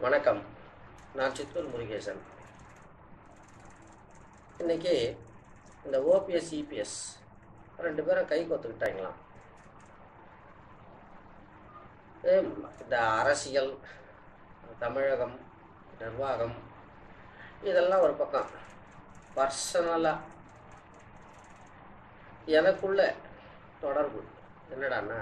வணக்கம் நான் சித்தூர் முருகேசன் இன்னைக்கு இந்த ஓபிஎஸ் இபிஎஸ் ரெண்டு பேரும் கை கொத்துக்கிட்டாங்களாம் இது இந்த அரசியல் தமிழகம் நிர்வாகம் இதெல்லாம் ஒரு பக்கம் பர்சனலாக எனக்குள்ள தொடர்பு என்னடான்னா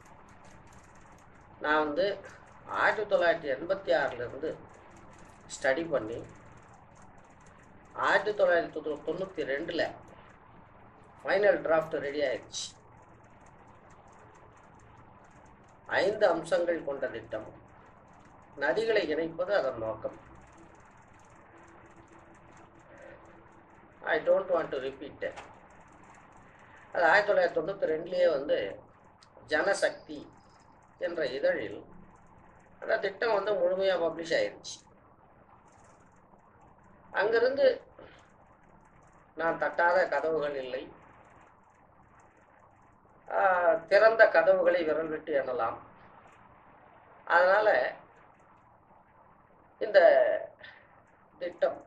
நான் வந்து ஆயிரத்தி தொள்ளாயிரத்தி எண்பத்தி ஆறிலிருந்து ஸ்டடி பண்ணி ஆயிரத்தி தொள்ளாயிரத்தி தொண்ணூ தொண்ணூற்றி ரெண்டில் ஃபைனல் டிராஃப்ட் ரெடி ஆயிடுச்சு ஐந்து அம்சங்கள் கொண்ட திட்டம் நதிகளை இணைப்பது அதன் நோக்கம் I don't want to repeat அது ஆயிரத்தி தொள்ளாயிரத்தி தொண்ணூற்றி ரெண்டுலேயே வந்து ஜனசக்தி என்ற இதழில் அந்த திட்டம் வந்து முழுமையாக பப்ளிஷ் ஆயிருச்சு அங்கிருந்து நான் தட்டாத கதவுகள் இல்லை ஆஹ், திறந்த கதவுகளை விரல் விட்டு எண்ணலாம் அதனால இந்த திட்டம்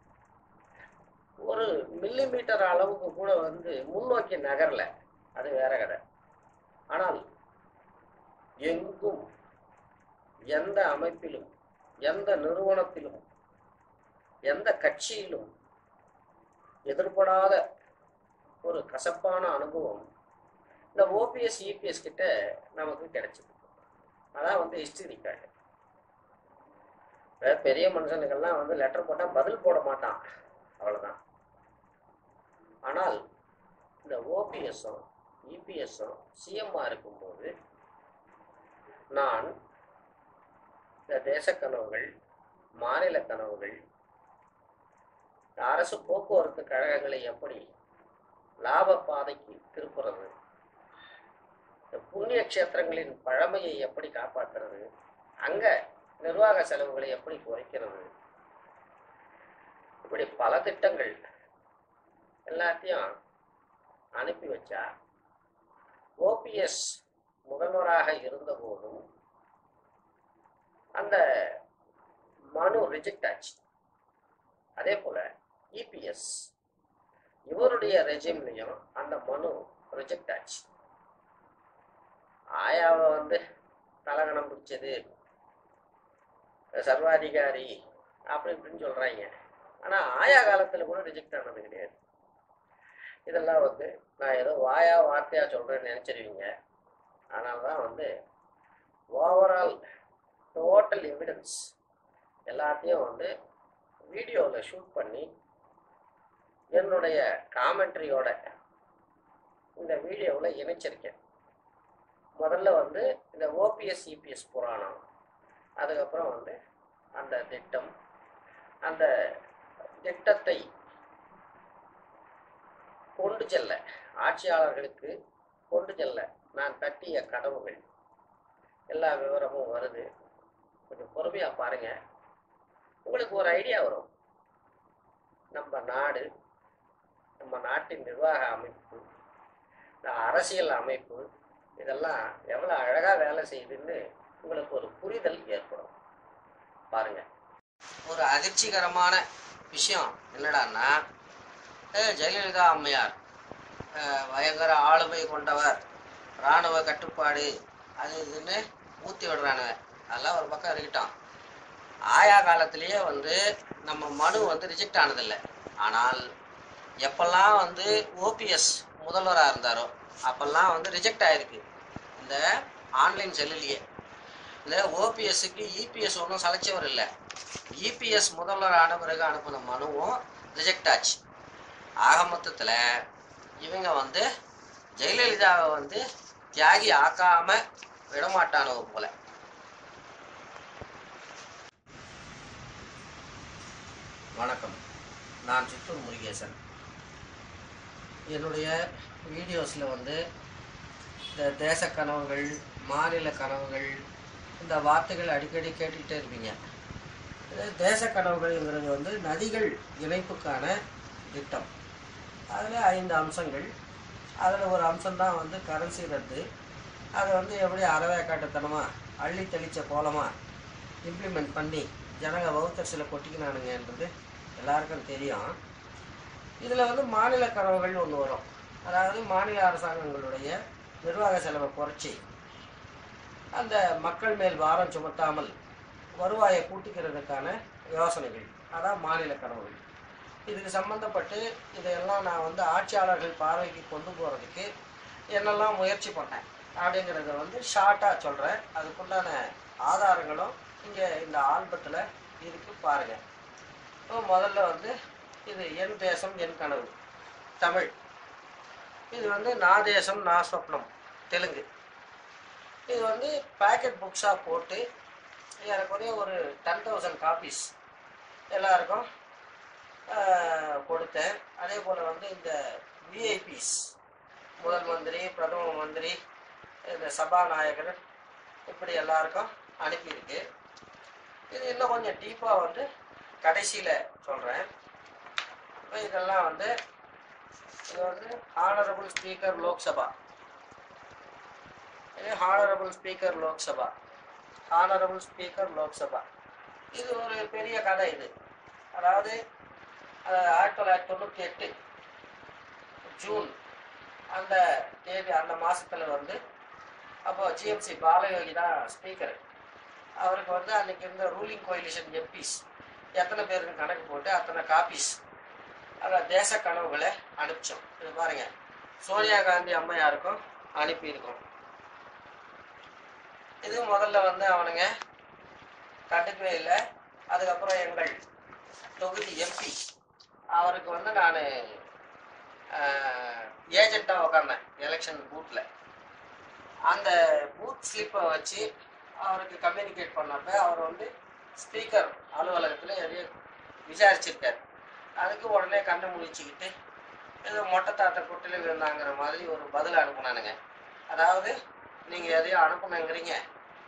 ஒரு மில்லி மீட்டர் அளவுக்கு கூட வந்து முன்னோக்கி நகரல அது வேற கதை ஆனால் எங்கும் எந்த அமைப்பிலும் எந்த நிறுவனத்திலும் எந்த கட்சியிலும் எதிர்படாத ஒரு கசப்பான அனுபவம் இந்த ஓபிஎஸ் இபிஎஸ் கிட்ட நமக்கு கிடைச்சது அதான் வந்து ஹிஸ்டரி ரெக்கார்டு பெரிய மனுஷனுக்கெல்லாம் வந்து லெட்டர் போட்டால் பதில் போட மாட்டான் அவ்வளோதான் ஆனால் இந்த ஓபிஎஸும் இபிஎஸும் சிஎம்மாக இருக்கும்போது நான் இந்த தேச கனவுகள் மாநில கனவுகள் இந்த அரசு போக்குவரத்து கழகங்களை எப்படி லாப பாதைக்கு திருப்புறது இந்த புண்ணிய கஷேத்திரங்களின் பழமையை எப்படி காப்பாற்றுறது அங்க நிர்வாக செலவுகளை எப்படி குறைக்கிறது இப்படி பல திட்டங்கள் எல்லாத்தையும் அனுப்பி வச்சா ஓபிஎஸ் முதல்வராக இருந்தபோதும் அந்த மனு ரிஜெக்ட் ஆச்சு அதே போல இபிஎஸ் இவருடைய ரெஜிம்லையும் அந்த மனு ரிஜெக்ட் ஆச்சு ஆயாவை வந்து தலகணம் பிடிச்சது சர்வாதிகாரி அப்படி இப்படின்னு சொல்றாங்க ஆனா ஆயா காலத்துல கூட ரிஜெக்ட் ஆனது கிடையாது இதெல்லாம் வந்து நான் ஏதோ வாயா வார்த்தையா சொல்றேன்னு நினைச்சிருவீங்க ஆனால் தான் வந்து ஓவரால் டோட்டல் எவிடன்ஸ் எல்லாத்தையும் வந்து வீடியோவில் ஷூட் பண்ணி என்னுடைய காமெண்ட்ரியோட இந்த வீடியோவில் இணைச்சிருக்கேன் முதல்ல வந்து இந்த ஓபிஎஸ் இபிஎஸ் புராணம் அதுக்கப்புறம் வந்து அந்த திட்டம் அந்த திட்டத்தை கொண்டு செல்ல ஆட்சியாளர்களுக்கு கொண்டு செல்ல நான் கட்டிய கனவுகள் எல்லா விவரமும் வருது கொஞ்சம் பொறுமையா பாருங்க உங்களுக்கு ஒரு ஐடியா வரும் நம்ம நாடு நம்ம நாட்டின் நிர்வாக அமைப்பு இந்த அரசியல் அமைப்பு இதெல்லாம் எவ்வளோ அழகா வேலை செய்யுதுன்னு உங்களுக்கு ஒரு புரிதல் ஏற்படும் பாருங்க ஒரு அதிர்ச்சிகரமான விஷயம் என்னடான்னா அஹ் ஜெயலலிதா அம்மையார் அஹ் பயங்கர ஆளுமை கொண்டவர் இராணுவ கட்டுப்பாடு அது இதுன்னு ஊற்றி விடுறானுங்க அதெல்லாம் ஒரு பக்கம் இருக்கட்டும் ஆயா காலத்திலேயே வந்து நம்ம மனு வந்து ரிஜெக்ட் ஆனதில்லை ஆனால் எப்பெல்லாம் வந்து ஓபிஎஸ் முதல்வராக இருந்தாரோ அப்பெல்லாம் வந்து ரிஜெக்ட் ஆயிருக்கு இந்த ஆன்லைன் செல்லுலேயே இந்த ஓபிஎஸ்க்கு இபிஎஸ் ஒன்றும் சலைச்சவர் இல்லை இபிஎஸ் முதல்வர் ஆன பிறகு அனுப்பின மனுவும் ரிஜெக்ட் ஆச்சு ஆக மொத்தத்தில் இவங்க வந்து ஜெயலலிதாவை வந்து தியாகி ஆக்காம விடமாட்டானவ போல வணக்கம் நான் சித்தூர் முருகேசன் என்னுடைய வீடியோஸில் வந்து இந்த தேச கனவுகள் மாநில கனவுகள் இந்த வார்த்தைகள் அடிக்கடி கேட்டுக்கிட்டே இருப்பீங்க இது தேச கனவுகள்ங்கிறது வந்து நதிகள் இணைப்புக்கான திட்டம் அதில் ஐந்து அம்சங்கள் அதில் ஒரு அம்சம்தான் வந்து கரன்சி ரத்து அதை வந்து எப்படி அறவே காட்டுத்தனமாக அள்ளி தெளிச்ச கோலமாக இம்ப்ளிமெண்ட் பண்ணி ஜனங்க வகுத்தரசில் கொட்டிக்கினானுங்கன்றது எல்லாருக்கும் தெரியும் இதில் வந்து மாநில கனவுகள் ஒன்று வரும் அதாவது மாநில அரசாங்கங்களுடைய நிர்வாக செலவை குறைச்சி அந்த மக்கள் மேல் பாரம் சுமத்தாமல் வருவாயை கூட்டிக்கிறதுக்கான யோசனைகள் அதான் மாநில கனவுகள் இதுக்கு சம்மந்தப்பட்டு இதையெல்லாம் நான் வந்து ஆட்சியாளர்கள் பார்வைக்கு கொண்டு போகிறதுக்கு என்னெல்லாம் முயற்சி பண்ணேன் அப்படிங்கிறத வந்து ஷார்ட்டாக சொல்கிறேன் அதுக்குண்டான ஆதாரங்களும் இங்கே இந்த ஆல்பத்தில் இருக்கு பாருங்கள் இப்போ முதல்ல வந்து இது என் தேசம் என் கனவு தமிழ் இது வந்து நான் தேசம் நான் சொப்னம் தெலுங்கு இது வந்து பேக்கெட் புக்ஸாக போட்டு ஏறக்குறைய ஒரு டென் தௌசண்ட் காப்பீஸ் எல்லாருக்கும் ஆஹ், கொடுத்தேன் அதே போல் வந்து இந்த விஐபிஸ் முதல் மந்திரி பிரதம மந்திரி இந்த சபாநாயகர் இப்படி எல்லாருக்கும் அனுப்பியிருக்கு இது இன்னும் கொஞ்சம் டீப்பாக வந்து கடைசியில் சொல்கிறேன் இப்போ இதெல்லாம் வந்து இது வந்து ஹானரபிள் ஸ்பீக்கர் லோக்சபா இது honourable speaker Lok Sabha honourable speaker Lok Sabha இது ஒரு பெரிய கதை இது அதாவது அஹ், ஆயிரத்தி தொள்ளாயிரத்தி தொண்ணூற்றி எட்டு ஜூன் அந்த தேதி அந்த மாசத்துல வந்து அப்போ ஜிஎம்சி பாலயோகி தான் ஸ்பீக்கர் அவருக்கு வந்து அன்னைக்கு இருந்த ரூலிங் கோயிலிஷன் எம்பிஸ் எத்தனை பேருக்கு கணக்கு போட்டு அத்தனை காப்பீஸ் அந்த தேச கனவுகளை அனுப்பிச்சோம் இது பாருங்க சோனியா காந்தி அம்மையாருக்கும் அனுப்பியிருக்கோம் இது முதல்ல வந்து அவனுங்க கண்டுக்கவே இல்லை அதுக்கப்புறம் எங்கள் தொகுதி எம்பி அவருக்கு வந்து நான் ஏஜெண்ட்டாக உட்காந்தேன் எலெக்ஷன் பூத்தில் அந்த பூத் ஸ்லிப்பை வச்சு அவருக்கு கம்யூனிகேட் பண்ணப்ப அவர் வந்து ஸ்பீக்கர் அலுவலகத்தில் எதையோ விசாரிச்சிருக்காரு அதுக்கு உடனே கண்ணை முழிச்சுக்கிட்டு ஏதோ மொட்டை தாத்த குட்டில விழுந்தாங்கிற மாதிரி ஒரு பதில் அனுப்புனானுங்க அதாவது நீங்கள் எதையோ அனுப்புனங்கிறீங்க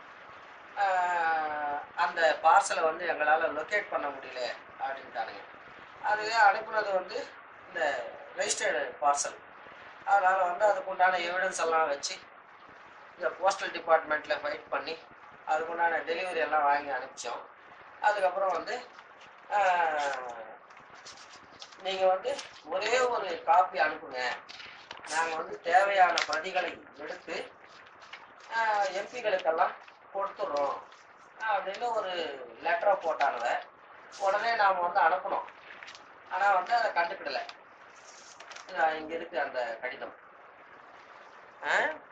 ஆஹ், அந்த பார்சலை வந்து எங்களால் லொக்கேட் பண்ண முடியல அப்படின்ட்டானுங்க அது அனுப்புனது வந்து இந்த ரெஜிஸ்டர்டு பார்சல் அதனால் வந்து அதுக்குண்டான எவிடன்ஸ் எல்லாம் வச்சு இந்த போஸ்டல் டிபார்ட்மெண்ட்டில் ஃபைட் பண்ணி அதுக்குண்டான டெலிவரி எல்லாம் வாங்கி அனுப்பிச்சோம் அதுக்கப்புறம் வந்து நீங்கள் வந்து ஒரே ஒரு காப்பி அனுப்புங்க நாங்கள் வந்து தேவையான பிரதிகளை எடுத்து எம்பிகளுக்கெல்லாம் கொடுத்துட்றோம் அப்படின்னு ஒரு லெட்டரை போட்டானுவ உடனே நாம் வந்து அனுப்பணும் ஆனால் வந்து அதை கண்டுக்கிடலை இங்கே இருக்கு அந்த கடிதம் ஆ?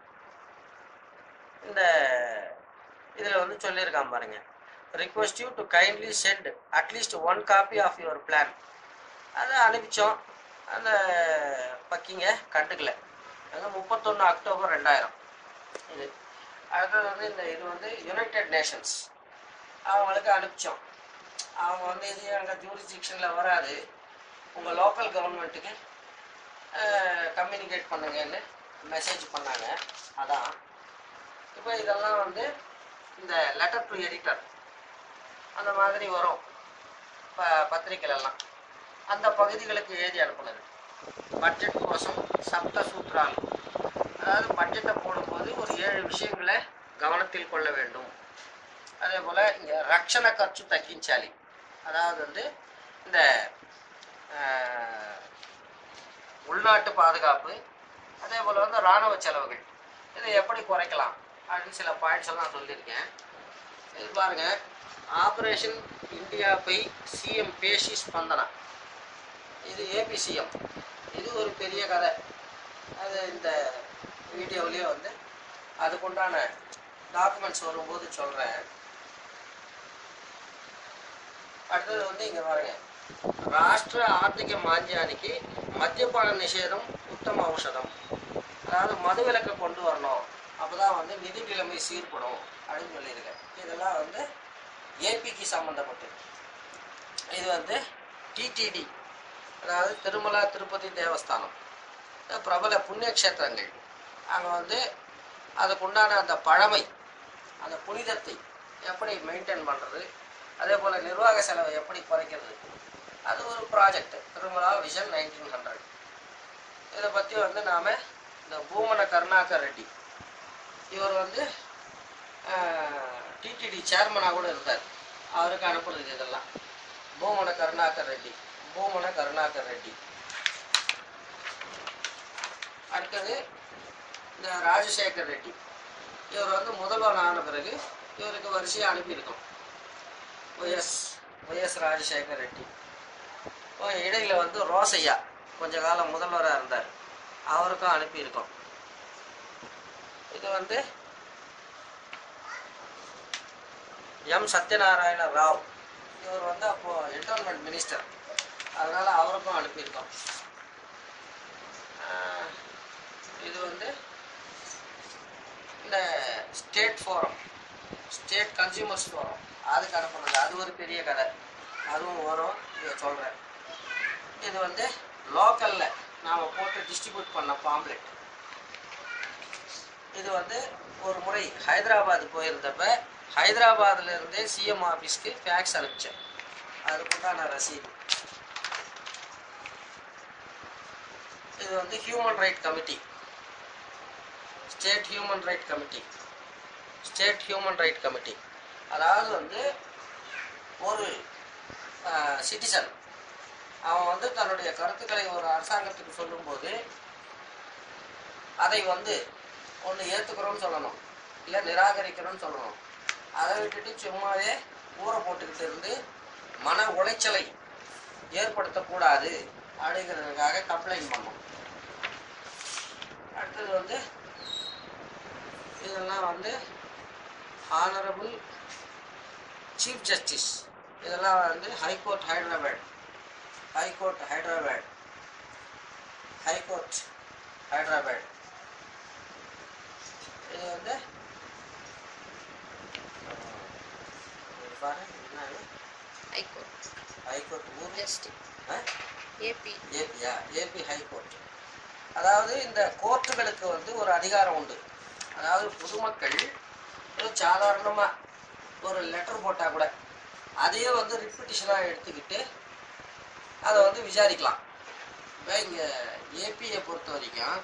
இந்த இதில் வந்து சொல்லியிருக்கான் பாருங்க request you to kindly send at least one copy of your plan அதை அனுப்பிச்சோம் அந்த பக்கிங்க கண்டுக்கல அது முப்பத்தொன்று அக்டோபர் ரெண்டாயிரம் இது அடுத்தது வந்து இந்த இது வந்து யுனைடெட் நேஷன்ஸ் அவங்களுக்கு அனுப்பிச்சோம் அவங்க வந்து இது எங்கள் ஜூரிஸ்டிக்ஷனில் வராது உங்கள் லோக்கல் கவர்மெண்ட்டுக்கு கம்யூனிகேட் பண்ணுங்கன்னு மெசேஜ் பண்ணாங்க அதான் இப்போ இதெல்லாம் வந்து இந்த லெட்டர் டு எடிட்டர் அந்த மாதிரி வரும் ப பத்திரிக்கையிலலாம் அந்த பகுதிகளுக்கு எழுதி அனுப்புனது பட்ஜெட் கோசம் சப்த சூத்ரால் அதாவது பட்ஜெட்டை போடும்போது ஒரு ஏழு விஷயங்களை கவனத்தில் கொள்ள வேண்டும் அதே போல் இங்கே ரக்ஷண கர்ச்சு தக்கிஞ்சாலி அதாவது வந்து இந்த ஆஹ், உள்நாட்டு பாதுகாப்பு அதே போல் வந்து இராணுவ செலவுகள் இதை எப்படி குறைக்கலாம் அப்படின்னு சில பாயிண்ட்ஸ் எல்லாம் சொல்லியிருக்கேன் இது பாருங்க operation India by CM Peshi Spandana இது ஏபி சிஎம் இது ஒரு பெரிய கதை அது இந்த வீடியோவிலேயே வந்து அதுக்குண்டான டாக்குமெண்ட்ஸ் வரும்போது சொல்கிறேன் அடுத்தது வந்து இங்கே பாருங்க రాష్ట్ర ఆర్థిక మాంద్యానికి మద్యపాన నిషేధం உத்தம ஔஷதம் அதாவது மதுவிலக்கை கொண்டு வரணும் அப்பதான் வந்து நிதி நிலைமை சீர்படும் அப்படின்னு சொல்லியிருக்கேன் இதெல்லாம் வந்து ஏபிக்கு சம்மந்தப்பட்டது இது வந்து டிடிடி அதாவது திருமலா திருப்பதி தேவஸ்தானம் இந்த பிரபல புண்ணிய கஷேத்திரங்கள் அங்கே வந்து அதுக்குண்டான அந்த பழமை அந்த புனிதத்தை எப்படி மெயின்டைன் பண்ணுறது அதே போல் நிர்வாக செலவை எப்படி குறைக்கிறது அது ஒரு project Tirumala vision nineteen hundred இதை பற்றி வந்து நாம் இந்த பூமன கருணாகர் ரெட்டி இவர் வந்து டிடிடி சேர்மனாக கூட இருந்தார் அவருக்கு அனுப்புறது இதெல்லாம் பூமன கருணாகர் ரெட்டி பூமன கருணாகர் ரெட்டி அடுத்தது இந்த ராஜசேகர் ரெட்டி இவர் வந்து முதல்வர் ஆன பிறகு இவருக்கு வரிசையாக அனுப்பியிருக்கோம் ஒய்எஸ் ஒய்எஸ் ராஜசேகர் ரெட்டி இப்போ இடையில வந்து ரோசையா கொஞ்ச காலம் முதல்வராக இருந்தார் அவருக்கும் அனுப்பியிருக்கோம் இது வந்து எம் சத்யநாராயண ராவ் இவர் வந்து அப்போ என்டோன்மெண்ட் மினிஸ்டர் அதனால அவருக்கும் அனுப்பியிருக்கோம் ஆஹ் இது வந்து இந்த state forum state consumers forum அதுக்கு அனுப்புனது அது ஒரு பெரிய கதை அதுவும் வரும் இதை சொல்கிறேன் இது வந்து லோக்கலில் நாம் போட்டு டிஸ்ட்ரிபியூட் பண்ண பாம்லெட் இது வந்து ஒரு முறை ஹைதராபாத் போயிருந்தப்ப ஹைதராபாத்ல இருந்தே சிஎம் ஆஃபீஸ்க்கு ஃபேக்ஸ் அனுப்பிச்சேன் அதுக்குண்டான ரசீது இது வந்து human right committee state human right committee state human right committee அதாவது வந்து ஒரு சிட்டிசன் அவன் வந்து தன்னுடைய கருத்துக்களை ஒரு அரசாங்கத்துக்கு சொல்லும்போது அதை வந்து ஒன்று ஏற்றுக்கிறோன்னு சொல்லணும் இல்லை நிராகரிக்கிறோன்னு சொல்லணும் அதை விட்டுட்டு சும்மாவே ஊற போட்டுக்கிட்டு இருந்து மன உளைச்சலை ஏற்படுத்தக்கூடாது அப்படிங்கிறதுக்காக கம்ப்ளைண்ட் பண்ணோம் அடுத்தது வந்து இதெல்லாம் வந்து ஹானரபிள் சீஃப் ஜஸ்டிஸ் இதெல்லாம் வந்து high court Hyderabad high court Hyderabad high court Hyderabad இது வந்து இது பாரு என்ன இது? ஹைகோர்ட் ஹைகோர்ட் ஊர் ஜஸ்ட் ஆ? ஏபி ஏபியா ஏபி ஹைகோர்ட் அதாவது இந்த கோர்ட்டுகளுக்கு வந்து ஒரு அதிகாரம் உண்டு அதாவது பொதுமக்கள் ஒரு சாதாரணமாக ஒரு லெட்டர் போட்டால் கூட அதையே வந்து ரிப்பிட்டிஷனாக எடுத்துக்கிட்டு அதை வந்து விசாரிக்கலாம் இப்போ இங்கே ஏபியை பொறுத்த வரைக்கும்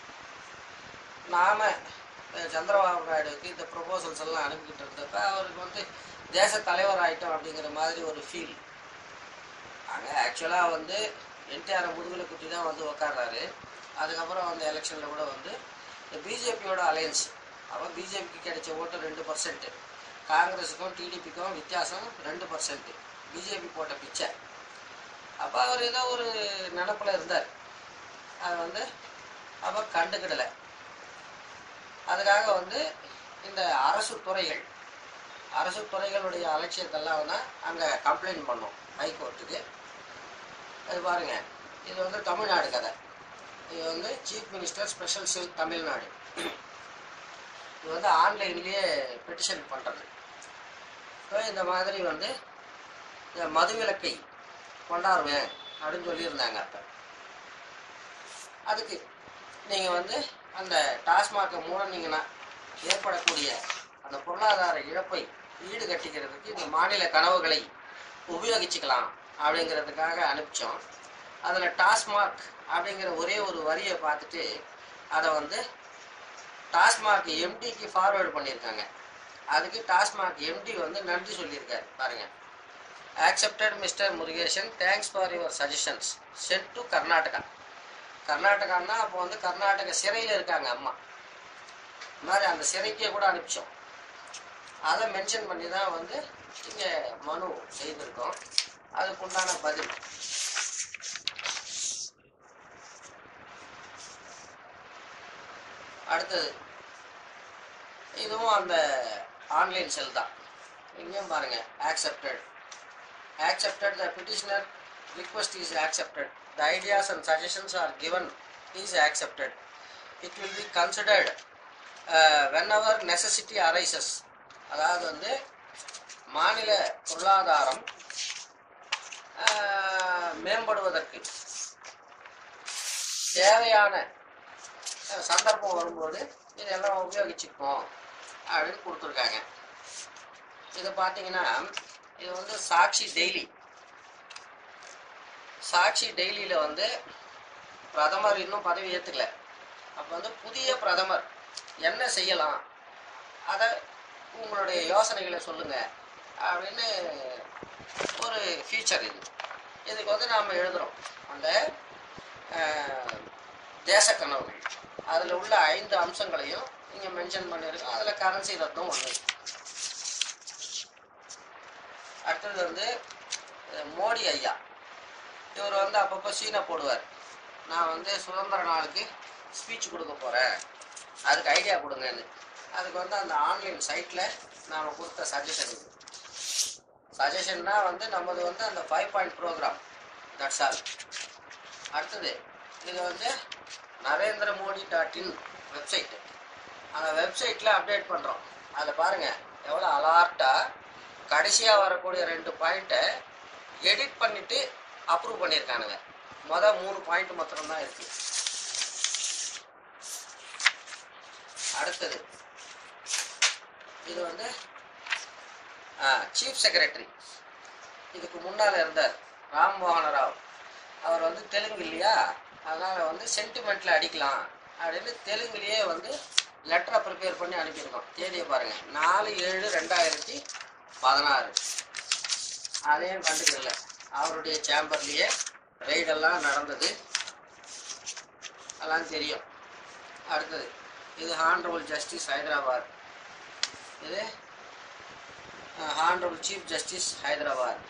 நாம் சந்திரபாபு நாயுடுவுக்கு இந்த ப்ரொபோசல்ஸ் எல்லாம் அனுப்பிக்கிட்டு இருந்தப்ப அவருக்கு வந்து தேச தலைவர் ஆயிட்டோம் அப்படிங்கிற மாதிரி ஒரு ஃபீல் அங்கே ஆக்சுவலாக வந்து என்டிஆர் முதுகுல குட்டி தான் வந்து உக்காடுறாரு அதுக்கப்புறம் வந்து எலெக்ஷனில் கூட வந்து இந்த பிஜேபியோட அலையன்ஸ் அப்போ பிஜேபிக்கு கிடைச்ச ஓட்டு ரெண்டு பர்சன்ட் காங்கிரஸுக்கும் டிடிபிக்கும் வித்தியாசம் ரெண்டு பர்சன்ட் பிஜேபி போட்ட பிச்சை அப்போ அவர் ஏதோ ஒரு நினப்பில் இருந்தார் அது வந்து அப்போ கண்டுக்கிடலை அதுக்காக வந்து இந்த அரசு துறைகள் அரசு துறைகளுடைய அலட்சியத்தெல்லாம் வந்து அங்கே கம்ப்ளைண்ட் பண்ணோம் ஹைகோர்ட்டுக்கு அது பாருங்க இது வந்து தமிழ்நாடு கதை இது வந்து chief minister special cell Tamil Nadu இது வந்து ஆன்லைன்லேயே பெட்டிஷன் பண்ணுறது ஸோ இந்த மாதிரி வந்து இந்த மதுவிலக்கை கொண்டாடுவேன் அப்படின்னு சொல்லியிருந்தாங்க அப்போ அதுக்கு நீங்கள் வந்து அந்த டாஸ்மாகை மூடனீங்கன்னா ஏற்படக்கூடிய அந்த பொருளாதார இழப்பை ஈடு கட்டிக்கிறதுக்கு இந்த மாநில கனவுகளை உபயோகிச்சுக்கலாம் அப்படிங்கிறதுக்காக அனுப்பிச்சோம் அதில் டாஸ்மாக் அப்படிங்கிற ஒரே ஒரு வரியை பார்த்துட்டு அதை வந்து டாஸ்மாக் எம்டிக்கு ஃபார்வேர்டு பண்ணியிருக்காங்க அதுக்கு டாஸ்மாக் எம்டி வந்து நன்றி சொல்லியிருக்காரு பாருங்க accepted Mister Murugesan thanks for your suggestions sent to Karnataka கர்நாடகான்னா அப்போ வந்து கர்நாடக சிறையில் இருக்காங்க அம்மா இந்த மாதிரி அந்த சிறைக்கே கூட அனுப்பிச்சோம் அதை மென்ஷன் பண்ணி தான் வந்து இங்கே மனு செய்திருக்கோம் அதுக்குண்டான பதில் அடுத்தது இதுவும் அந்த ஆன்லைன் செல் தான் இங்கேயும் பாருங்க accepted accepted the petitioner request is accepted the ideas and suggestions are given is accepted it will be considered uh, whenever necessity arises அதாவது வந்து மாநில பொருளாதாரம் ஆஹ், மேம்படுவதற்கு தேவையான அஹ், சந்தர்ப்பம் வரும்போது இதெல்லாம் உபயோகிச்சுப்போம் அப்படின்னு கொடுத்துருக்காங்க இது பார்த்தீங்கன்னா இது வந்து சாட்சி டெய்லி சாட்சி டெய்லியில் வந்து பிரதமர் இன்னும் பதவி ஏற்றுக்கல அப்போ வந்து புதிய பிரதமர் என்ன செய்யலாம் அதை உங்களுடைய யோசனைகளை சொல்லுங்க அப்படின்னு ஒரு ஃபீச்சர் இது இதுக்கு வந்து நாம் எழுதுகிறோம் அந்த அஹ், தேச கனவுகள் அதில் உள்ள ஐந்து அம்சங்களையும் இங்கே மென்ஷன் பண்ணியிருக்கோம் அதில் கரன்சி ரத்தம் ஒன்று அடுத்தது வந்து அஹ், மோடி ஐயா இவர் வந்து அப்பப்போ சீனை போடுவார் நான் வந்து சுதந்திர நாளுக்கு ஸ்பீச் கொடுக்க போகிறேன் அதுக்கு ஐடியா கொடுங்கன்னு அதுக்கு வந்து அந்த ஆன்லைன் சைட்டில் நாம் கொடுத்த சஜஷன் இது சஜஷன்னா வந்து நம்மது வந்து அந்த five point program that's all அடுத்தது இது வந்து Narendra Modi dot in website அந்த வெப்சைட்டில் அப்டேட் பண்ணுறோம் அதில் பாருங்கள் எவ்வளோ அலார்ட்டாக கடைசியாக வரக்கூடிய ரெண்டு பாயிண்ட்டை எடிட் பண்ணிவிட்டு அப்ரூவ் பண்ணியிருக்கானுங்க மொதல் மூணு பாயிண்ட் மாத்திரம்தான் இருக்குது அடுத்தது இது வந்து சீஃப் செக்ரட்டரி இதுக்கு முன்னால் இருந்தார் ராம் மோகன ராவ் அவர் வந்து தெலுங்கு இல்லையா அதனால் வந்து சென்டிமெண்ட்டில் அடிக்கலாம் அப்படின்னு தெலுங்குலேயே வந்து லெட்டரை ப்ரிப்பேர் பண்ணி அனுப்பியிருக்கோம் தேதியை பாருங்கள் நாலு ஏழு ரெண்டாயிரத்தி பதினாறு அதையும் கண்டுக்கல அவருடைய சேம்பர்லேயே ரெய்டெல்லாம் நடந்தது எல்லாம் தெரியும் அடுத்தது இது ஹானரபிள் ஜஸ்டிஸ் ஹைதராபாத் இது ஹானரபிள் சீஃப் ஜஸ்டிஸ் ஹைதராபாத்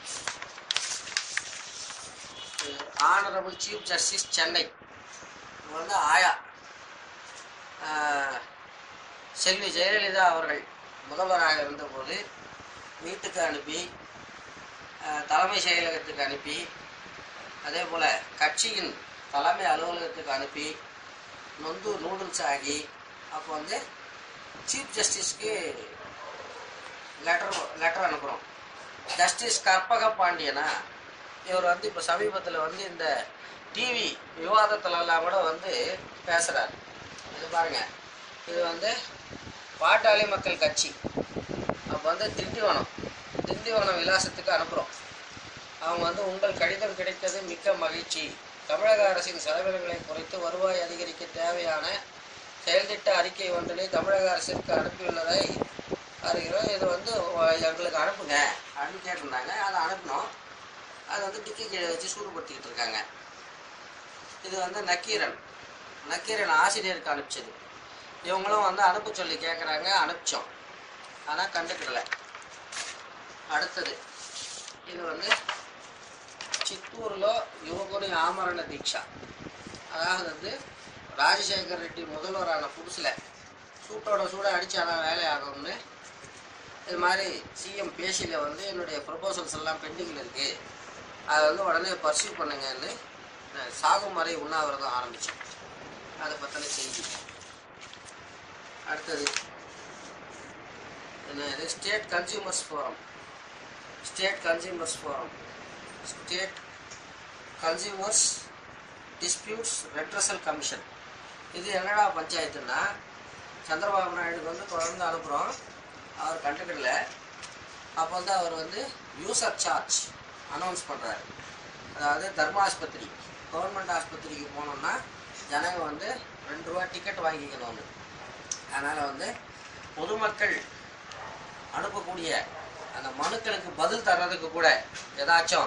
இது ஆனரபிள் சீஃப் ஜஸ்டிஸ் சென்னை இது வந்து ஆயா அஹ், செல்வி ஜெயலலிதா அவர்கள் முதல்வராக இருந்தபோது வீட்டுக்கு அனுப்பி அஹ், தலைமை செயலகத்துக்கு அனுப்பி அதே போல் கட்சியின் தலைமை அலுவலகத்துக்கு அனுப்பி நொந்து நூடுல்ஸ் ஆகி அப்போ வந்து சீஃப் ஜஸ்டிஸ்க்கு லெட்டர் லெட்டர் அனுப்புகிறோம் ஜஸ்டிஸ் கற்பக பாண்டியனா இவர் வந்து இப்போ சமீபத்தில் வந்து இந்த டிவி விவாதத்துலலாம் கூட வந்து பேசுகிறார் இது பாருங்க இது வந்து பாட்டாளி மக்கள் கட்சி அப்போ வந்து திண்டிவனம் திண்டிவனம் விலாசத்துக்கு அனுப்புகிறோம் அவங்க வந்து உங்கள் கடிதம் கிடைத்தது மிக்க மகிழ்ச்சி தமிழக அரசின் செலவினங்களை குறைத்து வருவாய் அதிகரிக்க தேவையான செயல்திட்ட அறிக்கை ஒன்றினை தமிழக அரசிற்கு அனுப்பியுள்ளதை அறிகிறோம் இது வந்து உ- எங்களுக்கு அனுப்புங்க அப்படின்னு கேட்டிருந்தாங்க அதை அனுப்பினோம் அது வந்து டிக்கி கீழே வச்சு சூடுபடுத்திக்கிட்டு இருக்காங்க இது வந்து நக்கீரன் நக்கீரன் ஆசிரியருக்கு அனுப்பிச்சது இவங்களும் வந்து அனுப்ப சொல்லி கேட்குறாங்க அனுப்பிச்சோம் ஆனால் கண்டுக்கிடல அடுத்தது இது வந்து చిత్తూరులో యువకుని ఆమరణ దీక్ష அதாவது வந்து ராஜசேகர் ரெட்டி முதல்வரான புதுசில் சூட்டோட சூட அடித்தாதான் வேலையாகும்னு இது மாதிரி சிஎம் பேசியில் வந்து என்னுடைய ப்ரொபோசல்ஸ் எல்லாம் பெண்டிங்கில் இருக்குது அதை வந்து உடனே பர்சியூ பண்ணுங்கன்னு அஹ், சாகும் வரை உண்ணாவிரதம் ஆரம்பித்தோம் அதை பற்றின செய்தி அடுத்தது என்னது state consumers forum state consumers forum state consumers disputes redressal commission இது என்னடா பஞ்சாயத்துன்னா சந்திரபாபு நாயுடுக்கு வந்து தொடர்ந்து அனுப்புகிறோம் அவர் கண்டுக்கிடல அப்போ வந்து அவர் வந்து யூசர் சார்ஜ் அனௌன்ஸ் பண்ணுறாரு அதாவது தர்மாஸ்பத்திரி கவர்மெண்ட் ஆஸ்பத்திரிக்கு போனோம்னா ஜனங்க வந்து ரெண்டு ரூபா டிக்கெட் வாங்கிக்கணும்னு அதனால் வந்து பொதுமக்கள் அனுப்பக்கூடிய அந்த மனுக்களுக்கு பதில் தர்றதுக்கு கூட ஏதாச்சும்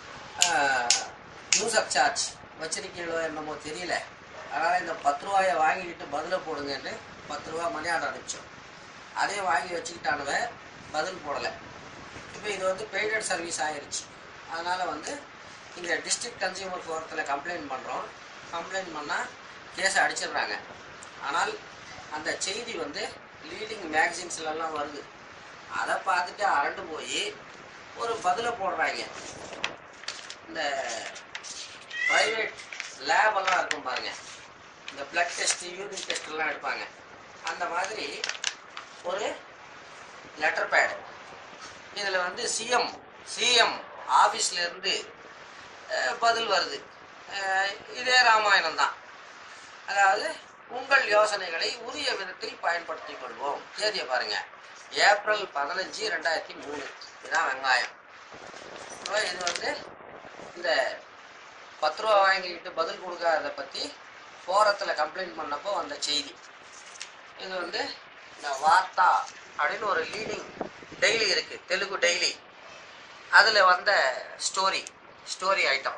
யூசர் சார்ஜ் வச்சிருக்கீங்களோ என்னமோ தெரியல அதனால் இந்த பத்து ரூபாயை வாங்கிக்கிட்டு பதிலை போடுங்கன்னு பத்து ரூபா மணி ஆர்டர் அனுப்பிச்சோம் அதையும் வாங்கி வச்சுக்கிட்டானுவ பதில் போடலை இப்போ இது வந்து பெய்டட் சர்வீஸ் ஆயிருச்சு அதனால் வந்து இங்கே டிஸ்ட்ரிக்ட் கன்சியூமர் ஃபோரத்தில் கம்ப்ளைண்ட் பண்ணுறோம் கம்ப்ளைண்ட் பண்ணால் கேஸை அடிச்சிடுறாங்க ஆனால் அந்த செய்தி வந்து லீடிங் மேகசின்ஸ்லலாம் வருது அதை பார்த்துட்டு அரண்டு போய் ஒரு பதிலை போடுறாங்க இந்த ப்ரைவேட் லேபெல்லாம் இருக்கும் பாருங்க இந்த பிளட் டெஸ்ட் யூரின் டெஸ்ட் எல்லாம் எடுப்பாங்க அந்த மாதிரி ஒரு லெட்டர் பேடு இதில் வந்து சிஎம் சிஎம் ஆஃபீஸ்லேருந்து பதில் வருது அஹ், இதே ராமாயணம் தான் அதாவது உங்கள் யோசனைகளை உரிய விதத்தில் பயன்படுத்திக் கொள்வோம் தேதியை பாருங்க ஏப்ரல் பதினஞ்சு ரெண்டாயிரத்தி மூணு இதுதான் வெங்காயம் அப்ப இது வந்து இந்த பத்து ரூபா வாங்கிக்கிட்டு பதில் கொடுக்காததை பற்றி ஃபோரத்தில் கம்ப்ளைண்ட் பண்ணப்போ வந்த செய்தி இது வந்து இந்த வார்த்தா அப்படின்னு ஒரு லீடிங் டெய்லி இருக்கு தெலுங்கு டெய்லி அதில் வந்த ஸ்டோரி ஸ்டோரி ஐட்டம்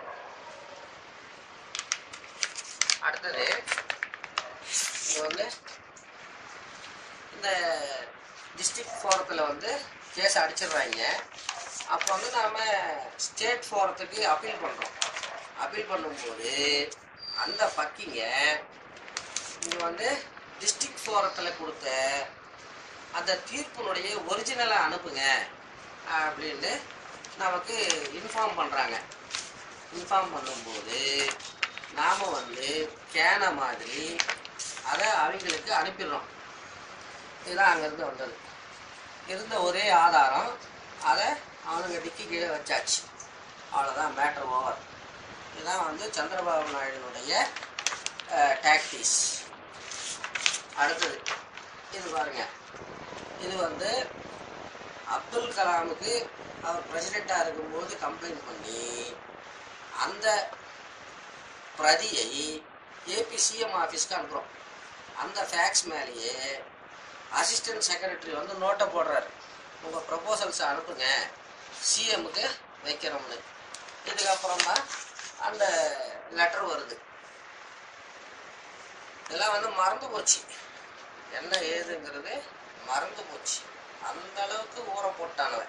அடுத்தது இது வந்து இந்த டிஸ்ட்ரிக்ட் ஃபோரத்தில் வந்து கேஸ் அடிச்சிடுறாங்க அப்போ வந்து நாம் ஸ்டேட் ஃபோரத்துக்கு அப்பீல் பண்ணுறோம் அப்பீல் பண்ணும்போது அந்த பக்கிங்க இங்கே வந்து டிஸ்ட்ரிக்ட் ஃபோரத்தில் கொடுத்த அந்த தீர்ப்பினுடைய ஒரிஜினலை அனுப்புங்க அப்படின்னு நமக்கு இன்ஃபார்ம் பண்ணுறாங்க இன்ஃபார்ம் பண்ணும்போது நாம் வந்து கேன மாதிரி அதை அவங்களுக்கு அனுப்பிடுறோம் இதுதான் அங்கேருந்து வந்தது இருந்த ஒரே ஆதாரம் அதை அவனுங்க டிக்கி கீழே வச்சாச்சு அவ்வளோதான் மேட்ரு ஓவர் இதுதான் வந்து சந்திரபாபு நாயுடுனுடைய டாக்டிஸ் அடுத்தது இது பாருங்க இது வந்து அப்துல் கலாமுக்கு அவர் பிரசிடெண்ட்டாக இருக்கும்போது கம்ப்ளைண்ட் பண்ணி அந்த பிரதியை ஏபி சிஎம் ஆஃபீஸ்க்கு அனுப்புகிறோம் அந்த ஃபேக்ஸ் மேலேயே அசிஸ்டன்ட் செக்ரட்டரி வந்து நோட்டை போடுறாரு உங்கள் ப்ரப்போசல்ஸை அனுப்புங்க சிஎம்முக்கு வைக்கிறோம்னு இதுக்கப்புறம் தான் அந்த லெட்டர் வருது இதெல்லாம் வந்து மறந்து போச்சு என்ன ஏதுங்கிறது மறந்து போச்சு அந்த அளவுக்கு ஊற போட்டானவன்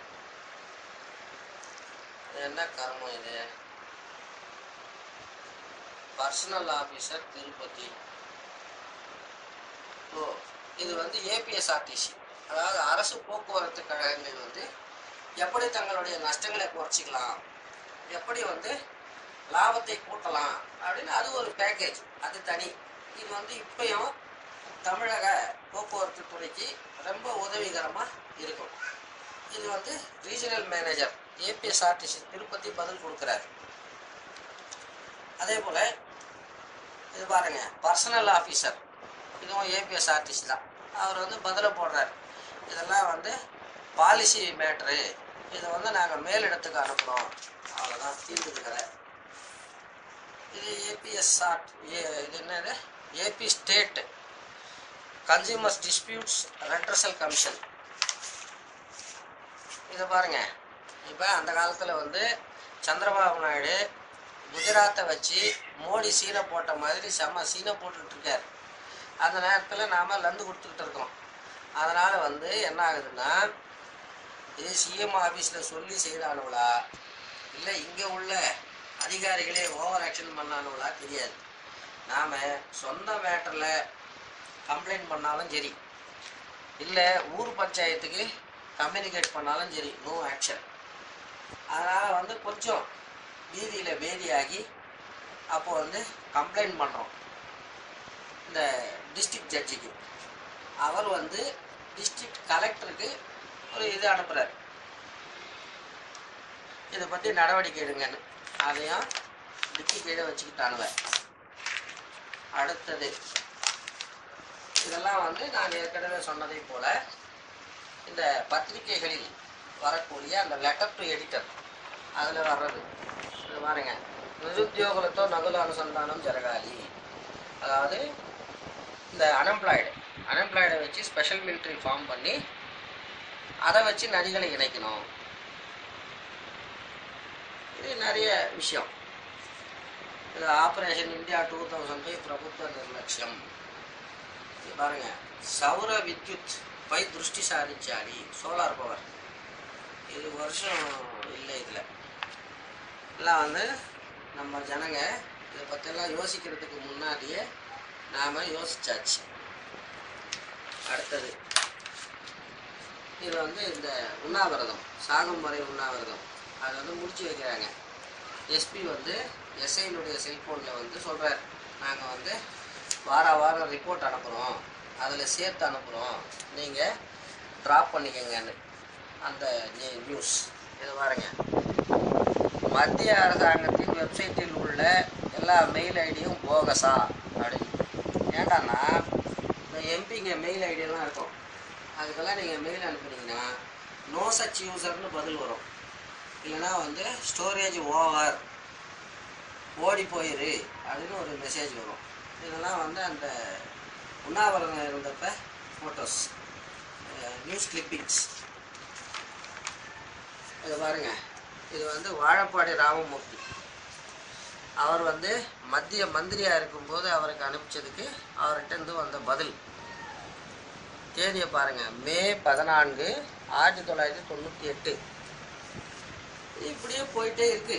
இது என்ன கர்மம் இது பர்சனல் ஆஃபீஸர் திருப்பதி ஓ இது வந்து ஏபிஎஸ்ஆர்டிசி அதாவது அரசு போக்குவரத்து கழகங்கள் வந்து எப்படி தங்களுடைய நஷ்டங்களை குறைச்சிக்கலாம் எப்படி வந்து லாபத்தை கூட்டலாம் அப்படின்னு அது ஒரு பேக்கேஜ் அது தனி இது வந்து இப்பயும் தமிழக போக்குவரத்து துறைக்கு ரொம்ப உதவிகரமாக இருக்கும் இது வந்து ரீஜனல் மேனேஜர் ஏபிஎஸ்ஆர்டிசி திருப்பதி பதில் கொடுக்குறாரு அதே போல் இது பாருங்க பர்சனல் ஆஃபீஸர் இதுவும் ஏபிஎஸ்ஆர்டிசி தான் அவர் வந்து பதிலை போடுறாரு இதெல்லாம் வந்து பாலிசி மேட்ரு இதை வந்து நாங்கள் மேலிடத்துக்கு அனுப்புகிறோம் அவ்வளோதான் தீர்ந்துருக்கிற இது ஏபிஎஸ்ஆர் ஏ இது என்னது AP state consumers disputes redressal commission இதை பாருங்க இப்போ அந்த காலத்தில் வந்து சந்திரபாபு நாயுடு குஜராத்தை வச்சு மோடி சீனை போட்ட மாதிரி செம்ம சீனை போட்டுக்கிட்டு இருக்கார் அந்த நேரத்தில் நாம் லந்து கொடுத்துக்கிட்டு இருக்கோம் அதனால் வந்து என்ன ஆகுதுன்னா இது சிஎம் ஆஃபீஸில் சொல்லி செய்தானுங்களா இல்லை இங்கே உள்ள அதிகாரிகளே ஓவர் ஆக்ஷன் பண்ணானுங்களா தெரியாது நாம் சொந்த மேட்டரில் கம்ப்ளைண்ட் பண்ணாலும் சரி இல்லை ஊர் பஞ்சாயத்துக்கு கம்யூனிகேட் பண்ணாலும் சரி நோ ஆக்ஷன் அதனால் வந்து கொஞ்சம் வீதியில் பேதியாகி அப்போ வந்து கம்ப்ளைண்ட் பண்ணுறோம் இந்த டிஸ்ட்ரிக்ட் ஜட்ஜிக்கு அவர் வந்து டிஸ்ட்ரிக்ட் கலெக்டருக்கு ஒரு இது அனுப்புகிறார் இதை பற்றி நடவடிக்கை எடுங்கன்னு அதையும் டிக்கி கீழே வச்சுக்கிட்டானுவ அடுத்தது இதெல்லாம் வந்து நான் ஏற்கனவே சொன்னதை போல இந்த பத்திரிகைகளில் வரக்கூடிய அந்த லெட்டர் டு எடிட்டர் அதில் வர்றது இது பாருங்க నిరుద్యోగులతో నగలు అనుసంధానం జరగాలి அதாவது இந்த அன்எம்ப்ளாய்டு அன்எம்ப்ளாய்டை வச்சு ஸ்பெஷல் மிலிட்ரி ஃபார்ம் பண்ணி அதை வச்சு நதிகளை இணைக்கணும் இது நிறைய விஷயம் இது ஆப்ரேஷன் இந்தியா டூ தௌசண்ட் ప్రభుత్వ నిర్లక్ష్యం இது பாருங்க சௌர வித்யுத் பை திருஷ்டி சாதிச்சாலி சோலார் பவர் இது வருஷம் இல்லை இதில் எல்லாம் வந்து நம்ம ஜனங்க இதை பற்றியெல்லாம் யோசிக்கிறதுக்கு முன்னாடியே நாம் யோசிச்சாச்சு அடுத்தது இது வந்து இந்த உண்ணாவிரதம் சாகும் வரை உண்ணாவிரதம் அதை வந்து முடிச்சு வைக்கிறாங்க எஸ்பி வந்து எஸ்ஐனுடைய செல்ஃபோனில் வந்து சொல்கிறார் நாங்கள் வந்து வார வாரம் ரிப்போர்ட் அனுப்புகிறோம் அதில் சேர்த்து அனுப்புகிறோம் நீங்கள் ட்ராப் பண்ணிக்கங்கன்னு அந்த நியூஸ் இது பாருங்க மத்திய அரசாங்கத்தின் வெப்சைட்டில் உள்ள எல்லா மெயில் ஐடியும் போகஸா அப்படின்னு ஏண்டான்னா இந்த எம்பிங்க மெயில் ஐடியெல்லாம் இருக்கும் அதுக்கெல்லாம் நீங்கள் மெயில் அனுப்புனீங்கன்னா நோ சச் யூசர்னு பதில் வரும் இல்லைன்னா வந்து ஸ்டோரேஜ் ஓவர் ஓடி போயிரு அப்படின்னு ஒரு மெசேஜ் வரும் இதெல்லாம் வந்து அந்த உண்ணாவிரதம் இருந்தப்ப ஃபோட்டோஸ் நியூஸ் கிளிப்பிங்ஸ் இது பாருங்க இது வந்து வாழப்பாடி ராமமூர்த்தி அவர் வந்து மத்திய மந்திரியா இருக்கும்போது அவருக்கு அனுப்பிச்சதுக்கு அவர்கிட்ட இருந்து வந்த பதில் தேதியை பாருங்க மே பதினான்கு ஆயிரத்தி தொள்ளாயிரத்தி தொண்ணூற்றி எட்டு இப்படியே போயிட்டே இருக்கு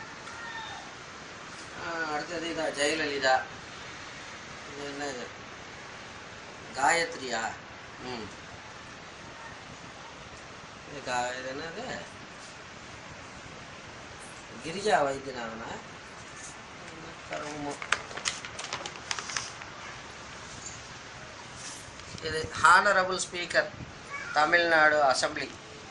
ஆஹ் அடுத்தது இதா ஜெயலலிதா இது என்ன இது காயத்ரியா ம் இது கா இது என்னது கிரிஜா வைத்தியநாதனா என்ன கருமமோ இது ஹானரபிள் ஸ்பீக்கர் தமிழ்நாடு அசம்பிளி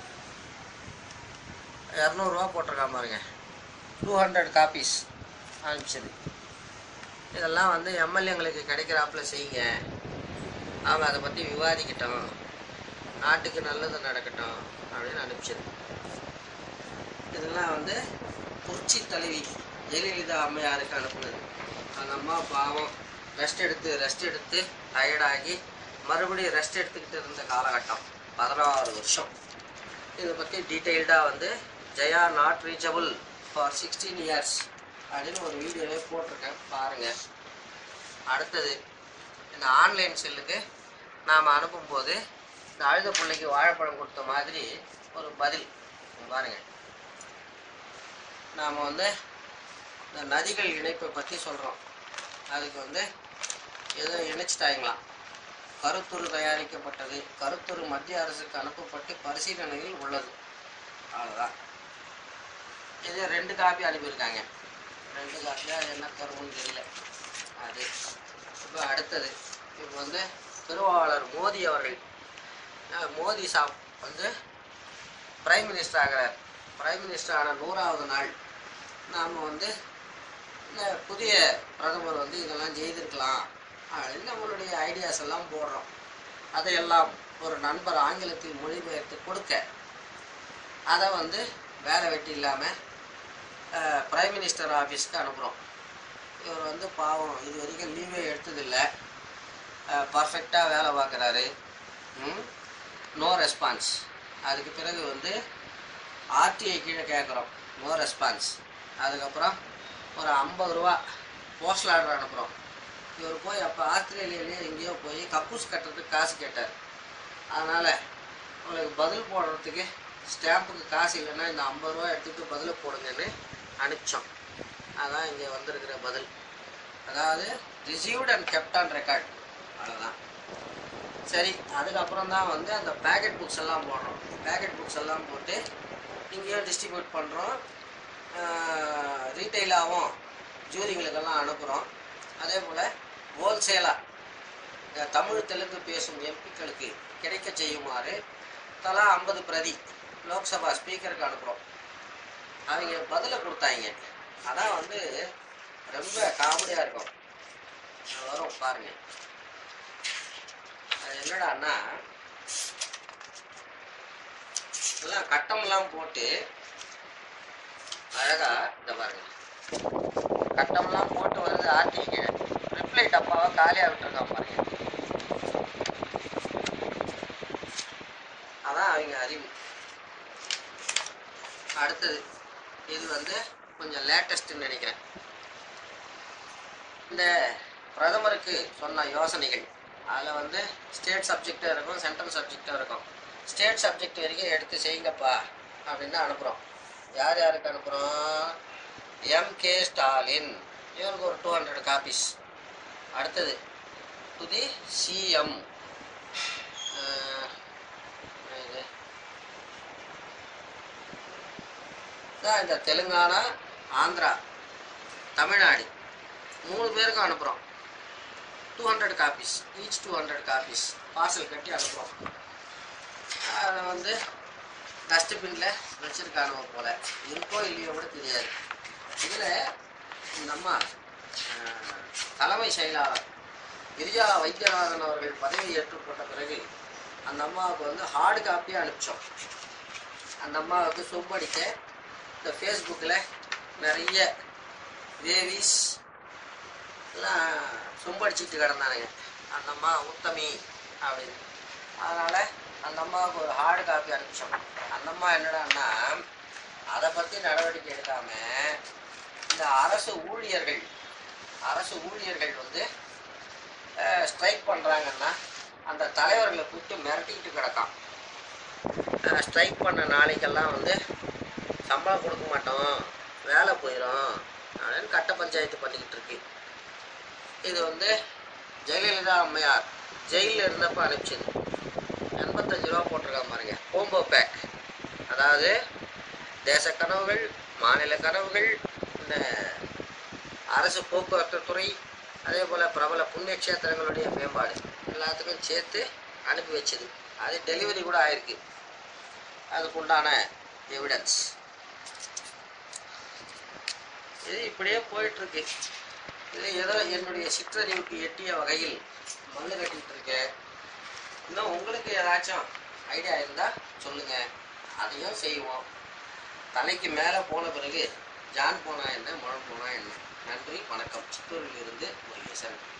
இரநூறுவா போட்டிருக்காம பாருங்க டூ ஹண்ட்ரட் காப்பீஸ் அனுப்பிச்சது இதெல்லாம் வந்து எம்எல்ஏங்களுக்கு கிடைக்கிறாப்புல செய்யுங்க அவங்க அதை பற்றி விவாதிக்கட்டும் நாட்டுக்கு நல்லது நடக்கட்டும் அப்படின்னு அனுப்பிச்சது இதெல்லாம் வந்து புரட்சி தலைவி ஜெயலலிதா அம்மையாருக்கு அனுப்புனது அந்த அம்மா பாவம் ரெஸ்ட் எடுத்து ரெஸ்ட் எடுத்து டயர்டாகி மறுபடியும் ரெஸ்ட் எடுத்துக்கிட்டு இருந்த காலகட்டம் பதினாறு வருஷம் இதை பற்றி டீட்டெயில்டாக வந்து Jaya not reachable for sixteen years அப்படின்னு ஒரு வீடியோவே போட்டிருக்கேன் பாருங்கள் அடுத்தது இந்த ஆன்லைன் செல்லுக்கு நாம் அனுப்பும்போது இந்த அழுத பிள்ளைக்கு வாழைப்பழம் கொடுத்த மாதிரி ஒரு பதில் இங்க பாருங்க நாம் வந்து இந்த நதிகள் இணைப்பை பற்றி சொல்கிறோம் அதுக்கு வந்து ஏதோ இணைச்சிட்டாங்களாம் கருத்துரு தயாரிக்கப்பட்டது கருத்துரு மத்திய அரசுக்கு அனுப்பப்பட்டு பரிசீலனையில் உள்ளது அவ்வளோதான் இது ரெண்டு காப்பி அனுப்பியிருக்காங்க ரெண்டு காப்பியாக என்ன கருமுன்னு தெரியல அது இப்போ அடுத்தது இப்போ வந்து திருவாளர் மோடி அவர்கள் அஹ் மோடி சாப் வந்து பிரைம் மினிஸ்டர் ஆகிறார் பிரைம் மினிஸ்டர் ஆன நூறாவது நாள் நாம் வந்து இந்த புதிய பிரதமர் வந்து இதெல்லாம் செய்திருக்கலாம் அப்படின்னு நம்மளுடைய ஐடியாஸ் எல்லாம் போடுறோம் அதையெல்லாம் ஒரு நண்பர் ஆங்கிலத்தில் மொழிபெயர்த்து கொடுக்க அதை வந்து வேலை வெட்டி இல்லாமல் பிரைம் மினிஸ்டர் ஆஃபீஸ்க்கு அனுப்புகிறோம் இவர் வந்து பாவம் இது வரைக்கும் லீவே எடுத்ததில்லை பர்ஃபெக்டாக வேலை பார்க்குறாரு நோ ரெஸ்பான்ஸ் அதுக்கு பிறகு வந்து ஆர்டிஐ கீழே கேட்குறோம் நோ ரெஸ்பான்ஸ் அதுக்கப்புறம் ஒரு ஐம்பது ரூபா போஸ்டல் ஆர்டர் அனுப்புகிறோம் இவர் போய் அப்போ ஆஸ்திரேலியாலேயே எங்கேயோ போய் கக்கூஸ் கட்டுறதுக்கு காசு கேட்டார் அதனால் உங்களுக்கு பதில் போடுறதுக்கு ஸ்டாம்புக்கு காசு இல்லைன்னா இந்த ஐம்பது ரூபா எடுத்துகிட்டு பதில் போடுங்கன்னு அனுப்பிச்சோம் அதான் இங்கே வந்திருக்கிற பதில் அதாவது received and kept on record அவ்வளோதான் சரி அதுக்கப்புறம் தான் வந்து அந்த பேக்கெட் புக்ஸ் எல்லாம் போடுறோம் பேக்கெட் புக்ஸ் எல்லாம் போட்டு இங்கேயும் டிஸ்ட்ரிபியூட் பண்ணுறோம் ரீட்டெயிலாகவும் ஜூரிங்களுக்கெல்லாம் அனுப்புகிறோம் அதே போல் ஹோல்சேலாக தமிழ் தெலுங்கு பேசும் எம்பிக்களுக்கு கிடைக்க செய்யுமாறு தலா ஐம்பது பிரதி லோக்சபா ஸ்பீக்கருக்கு அனுப்புகிறோம் அவங்க பதிலை கொடுத்தாங்க அதான் வந்து ரொம்ப காமெடியாக இருக்கும் அது வரும் பாருங்க அது என்னடான்னா எல்லாம் கட்டம்லாம் போட்டு அழகா இந்த பாருங்க கட்டம்லாம் போட்டு வருது ஆர்டிக்கு ரிப்ளை டப்பாவை காலியாக விட்டுருக்கான் பாருங்க அதான் அவங்க அறிவு அடுத்தது இது வந்து கொஞ்சம் லேட்டஸ்ட்னு நினைக்கிறேன் இந்த பிரதமருக்கு சொன்ன யோசனைகள் அதில் வந்து ஸ்டேட் சப்ஜெக்டாக இருக்கும் சென்ட்ரல் சப்ஜெக்டாக இருக்கும் ஸ்டேட் சப்ஜெக்ட் வரைக்கும் எடுத்து செய்யுங்கப்பா அப்படின்னு அனுப்புகிறோம் யார் யாருக்கு அனுப்புகிறோம் எம்கே ஸ்டாலின் இவருக்கு ஒரு டூ ஹண்ட்ரட் காப்பீஸ் அடுத்தது டு தி சிஎம் இது இதான் இந்த தெலுங்கானா ஆந்திரா தமிழ்நாடு மூணு பேருக்கும் அனுப்புகிறோம் two hundred copies each two hundred copies parcel கட்டி அனுப்புகிறோம் அதை வந்து டஸ்ட்பினில் வச்சுருக்கானுவ போல் இருக்கோ இல்லையோ கூட தெரியாது இதில் இந்த அம்மா அஹ், தலைமை செயலாளர் கிரிஜா வைத்தியநாதன் அவர்கள் பதவி ஏற்றுக்கொண்ட பிறகு அந்த அம்மாவுக்கு வந்து ஹார்டு காப்பியாக அனுப்பிச்சோம் அந்த அம்மாவுக்கு சொம்படிக்க இந்த ஃபேஸ்புக்கில் நிறைய வேவிஸ் எல்லாம் சொம்படிச்சிட்டு கிடந்தானுங்க அந்த அம்மா உத்தமி அப்படின்னு அதனால் அந்த அம்மாவுக்கு ஒரு ஹார்டு காப்பி அனுப்பிச்சோம் அந்த அம்மா என்னடான்னா அதை பற்றி நடவடிக்கை எடுக்காம இந்த அரசு ஊழியர்கள் அரசு ஊழியர்கள் வந்து ஸ்ட்ரைக் பண்ணுறாங்கன்னா அந்த தலைவர்களை கூப்பிட்டு மிரட்டிக்கிட்டு கிடக்கான் ஸ்ட்ரைக் பண்ண நாளைக்கெல்லாம் வந்து சம்பளம் கொடுக்க மாட்டோம் வேலை போயிடும் அப்படின்னு கட்ட பஞ்சாயத்து பண்ணிக்கிட்டு இருக்கு இது வந்து ஜெயலலிதா அம்மையார் ஜெயிலில் இருந்தப்போ அனுப்பிச்சது எண்பத்தஞ்சு ரூபா போட்டிருக்கான் பாருங்க கோம்போ பேக் அதாவது தேச கனவுகள் மாநில கனவுகள் இந்த அரசு போக்குவரத்து துறை அதே போல் பிரபல புண்ணிய கஷேத்திரங்களுடைய மேம்பாடு எல்லாத்துக்கும் சேர்த்து அனுப்பி வச்சது அது டெலிவரி கூட ஆயிருக்கு அதுக்கு உண்டான எவிடன்ஸ் இது இப்படியே போயிட்டுருக்கு இது ஏதோ என்னுடைய சிற்றறிவுக்கு எட்டிய வகையில் மல்லு கட்டிட்டு இருக்கேன் இன்னும் உங்களுக்கு ஏதாச்சும் ஐடியா இருந்தால் சொல்லுங்கள் அதையும் செய்வோம் தலைக்கு மேலே போன பிறகு ஜான் போனா என்ன முழம் போனா என்ன நன்றி வணக்கம் சித்தூரில் இருந்து முருகேசன்